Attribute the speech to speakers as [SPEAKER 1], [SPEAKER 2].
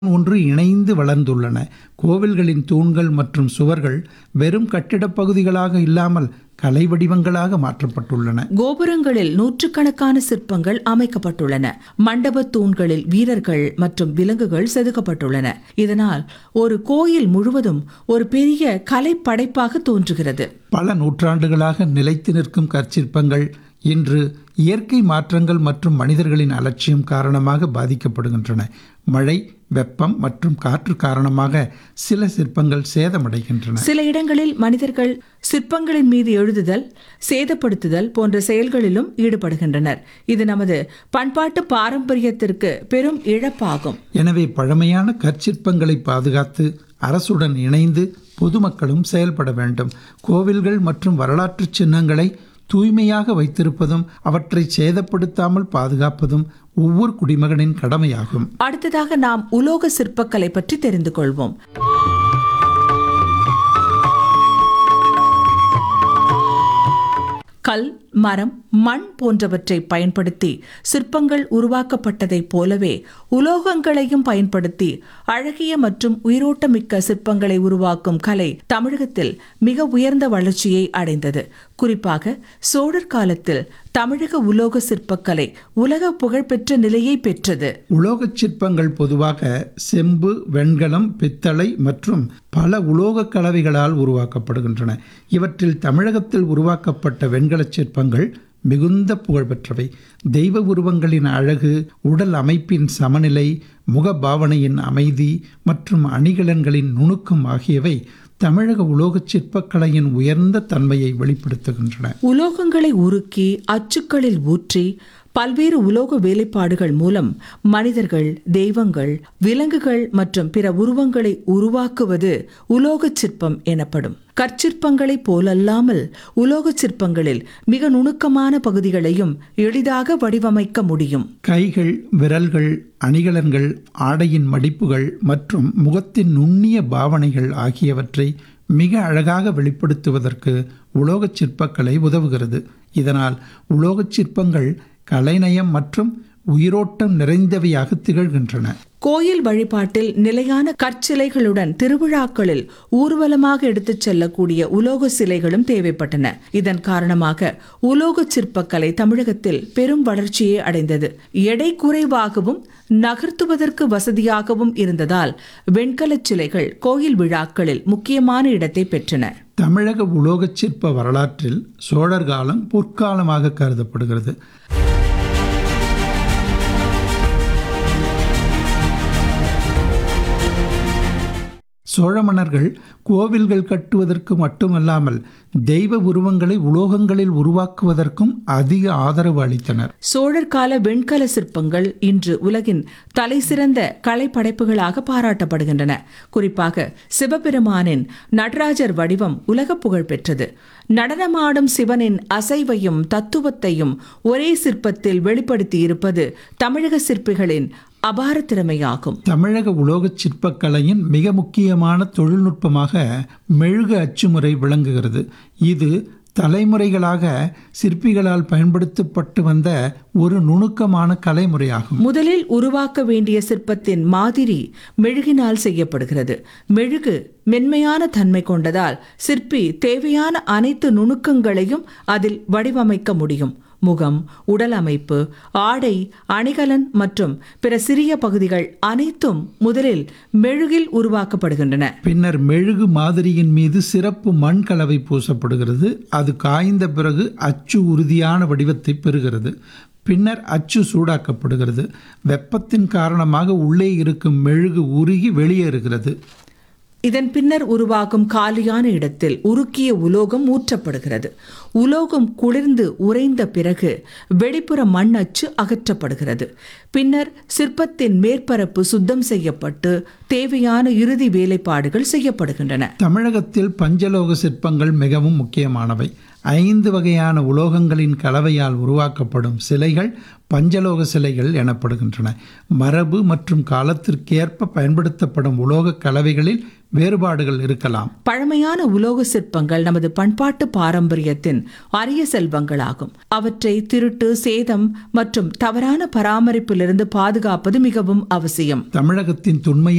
[SPEAKER 1] ஒன்று இணைந்து வளர்ந்துள்ளன கோவில்களின் தூண்கள் மற்றும் சுவர்கள் வெறும் கட்டிடப் பகுதிகளாக இல்லாமல் கலை வடிவங்களாக மாற்றப்பட்டுள்ளன
[SPEAKER 2] கோபுரங்களில் நூற்றுக்கணக்கான சிற்பங்கள் அமைக்கப்பட்டுள்ளன மண்டப தூண்களில் வீரர்கள் மற்றும் விலங்குகள் செதுக்கப்பட்டுள்ளன இதனால் ஒரு கோயில் முழுவதும் ஒரு பெரிய கலை படைப்பாக தோன்றுகிறது
[SPEAKER 1] பல நூற்றாண்டுகளாக நிலைத்து நிற்கும் கற்சிற்பங்கள் இன்று இயற்கை மாற்றங்கள் மற்றும் மனிதர்களின் அலட்சியம் காரணமாக பாதிக்கப்படுகின்றன மழை வெப்பம் மற்றும் காற்று காரணமாக சில சிற்பங்கள் சேதமடைகின்றன
[SPEAKER 2] சில இடங்களில் மனிதர்கள் சிற்பங்களின் மீது எழுதுதல் சேதப்படுத்துதல் போன்ற செயல்களிலும் ஈடுபடுகின்றனர் இது நமது பண்பாட்டு பாரம்பரியத்திற்கு பெரும் இழப்பாகும்
[SPEAKER 1] எனவே பழமையான கற்சிற்பங்களை பாதுகாத்து அரசுடன் இணைந்து பொதுமக்களும் செயல்பட வேண்டும் கோவில்கள் மற்றும் வரலாற்று சின்னங்களை தூய்மையாக வைத்திருப்பதும் அவற்றை சேதப்படுத்தாமல் பாதுகாப்பதும் ஒவ்வொரு குடிமகனின் கடமையாகும்
[SPEAKER 2] அடுத்ததாக நாம் உலோக சிற்பக்கலை பற்றி தெரிந்து கொள்வோம் கல் மரம் மண் போன்றவற்றை பயன்படுத்தி சிற்பங்கள் உருவாக்கப்பட்டதைப் போலவே உலோகங்களையும் பயன்படுத்தி அழகிய மற்றும் உயிரோட்டமிக்க சிற்பங்களை உருவாக்கும் கலை தமிழகத்தில் மிக உயர்ந்த வளர்ச்சியை அடைந்தது குறிப்பாக சோழர் காலத்தில் தமிழக உலோக சிற்பக்கலை உலக புகழ்பெற்ற நிலையை பெற்றது
[SPEAKER 1] உலோகச் சிற்பங்கள் பொதுவாக செம்பு வெண்கலம் பித்தளை மற்றும் பல உலோகக் கலவைகளால் உருவாக்கப்படுகின்றன இவற்றில் தமிழகத்தில் உருவாக்கப்பட்ட வெண்கலச் சிற்பங்கள் மிகுந்த புகழ்பெற்றவை தெய்வ உருவங்களின் அழகு உடல் அமைப்பின் சமநிலை முகபாவனையின் அமைதி மற்றும் அணிகலன்களின் நுணுக்கம் ஆகியவை தமிழக உலோகச் சிற்பக்கலையின் உயர்ந்த தன்மையை வெளிப்படுத்துகின்றன
[SPEAKER 2] உலோகங்களை உருக்கி அச்சுக்களில் ஊற்றி பல்வேறு உலோக வேலைப்பாடுகள் மூலம் மனிதர்கள் தெய்வங்கள் விலங்குகள் மற்றும் பிற உருவங்களை உருவாக்குவது உலோகச் சிற்பம் எனப்படும் கற்சிற்பங்களைப் போலல்லாமல் உலோகச் சிற்பங்களில் மிக நுணுக்கமான பகுதிகளையும் எளிதாக வடிவமைக்க முடியும்
[SPEAKER 1] கைகள் விரல்கள் அணிகலன்கள் ஆடையின் மடிப்புகள் மற்றும் முகத்தின் நுண்ணிய பாவனைகள் ஆகியவற்றை மிக அழகாக வெளிப்படுத்துவதற்கு உலோகச் சிற்பக்கலை உதவுகிறது இதனால் உலோகச் சிற்பங்கள் கலைநயம் மற்றும் உயிரோட்டம் நிறைந்தவையாக திகழ்கின்றன
[SPEAKER 2] கோயில் வழிபாட்டில் நிலையான கற்சிலைகளுடன் திருவிழாக்களில் ஊர்வலமாக எடுத்துச் செல்லக்கூடிய உலோக சிலைகளும் தேவைப்பட்டன இதன் காரணமாக உலோக சிற்பக்கலை தமிழகத்தில் பெரும் வளர்ச்சியை அடைந்தது எடை குறைவாகவும் நகர்த்துவதற்கு வசதியாகவும் இருந்ததால் வெண்கலச் சிலைகள் கோயில் விழாக்களில் முக்கியமான இடத்தை பெற்றன
[SPEAKER 1] தமிழக உலோகச் சிற்ப வரலாற்றில் சோழர் காலம் பொற்காலமாக கருதப்படுகிறது சோழ மன்னர்கள் கோவில்கள் கட்டுவதற்கு மட்டுமல்லாமல் தெய்வ உருவங்களை உலோகங்களில் உருவாக்குவதற்கும் அதிக ஆதரவு அளித்தனர்
[SPEAKER 2] சோழர் கால வெண்கல சிற்பங்கள் இன்று உலகின் தலைசிறந்த கலைப்படைப்புகளாக பாராட்டப்படுகின்றன குறிப்பாக சிவபெருமானின் நடராஜர் வடிவம் உலக புகழ் பெற்றது நடனமாடும் சிவனின் அசைவையும் தத்துவத்தையும் ஒரே சிற்பத்தில் வெளிப்படுத்தி இருப்பது தமிழக சிற்பிகளின் அபார திறமையாகும்
[SPEAKER 1] தமிழக உலோகச் சிற்பக்கலையின் மிக முக்கியமான தொழில்நுட்பமாக மெழுகு அச்சுமுறை விளங்குகிறது இது தலைமுறைகளாக சிற்பிகளால் பயன்படுத்தப்பட்டு வந்த ஒரு நுணுக்கமான கலைமுறையாகும்
[SPEAKER 2] முதலில் உருவாக்க வேண்டிய சிற்பத்தின் மாதிரி மெழுகினால் செய்யப்படுகிறது மெழுகு மென்மையான தன்மை கொண்டதால் சிற்பி தேவையான அனைத்து நுணுக்கங்களையும் அதில் வடிவமைக்க முடியும் முகம் உடல் அமைப்பு ஆடை அணிகலன் மற்றும் பிற சிறிய பகுதிகள் அனைத்தும் முதலில் மெழுகில் உருவாக்கப்படுகின்றன
[SPEAKER 1] பின்னர் மெழுகு மாதிரியின் மீது சிறப்பு மண் கலவை பூசப்படுகிறது அது காய்ந்த பிறகு அச்சு உறுதியான வடிவத்தை பெறுகிறது பின்னர் அச்சு சூடாக்கப்படுகிறது வெப்பத்தின் காரணமாக உள்ளே இருக்கும் மெழுகு உருகி வெளியேறுகிறது
[SPEAKER 2] இதன் பின்னர் உருவாகும் காலியான இடத்தில் உருக்கிய உலோகம் ஊற்றப்படுகிறது உலோகம் குளிர்ந்து உறைந்த பிறகு வெளிப்புற மண் அச்சு அகற்றப்படுகிறது பின்னர் சிற்பத்தின் மேற்பரப்பு சுத்தம் செய்யப்பட்டு தேவையான இறுதி வேலைப்பாடுகள் செய்யப்படுகின்றன
[SPEAKER 1] தமிழகத்தில் பஞ்சலோக சிற்பங்கள் மிகவும் முக்கியமானவை ஐந்து வகையான உலோகங்களின் கலவையால் உருவாக்கப்படும் சிலைகள் பஞ்சலோக சிலைகள் எனப்படுகின்றன மரபு மற்றும் காலத்திற்கேற்ப பயன்படுத்தப்படும் உலோக கலவைகளில் வேறுபாடுகள் இருக்கலாம்
[SPEAKER 2] பழமையான உலோக சிற்பங்கள் நமது பண்பாட்டு பாரம்பரியத்தின் அரிய செல்வங்களாகும் அவற்றை திருட்டு சேதம் மற்றும் தவறான பராமரிப்பிலிருந்து பாதுகாப்பது மிகவும் அவசியம்
[SPEAKER 1] தமிழகத்தின் தொன்மையான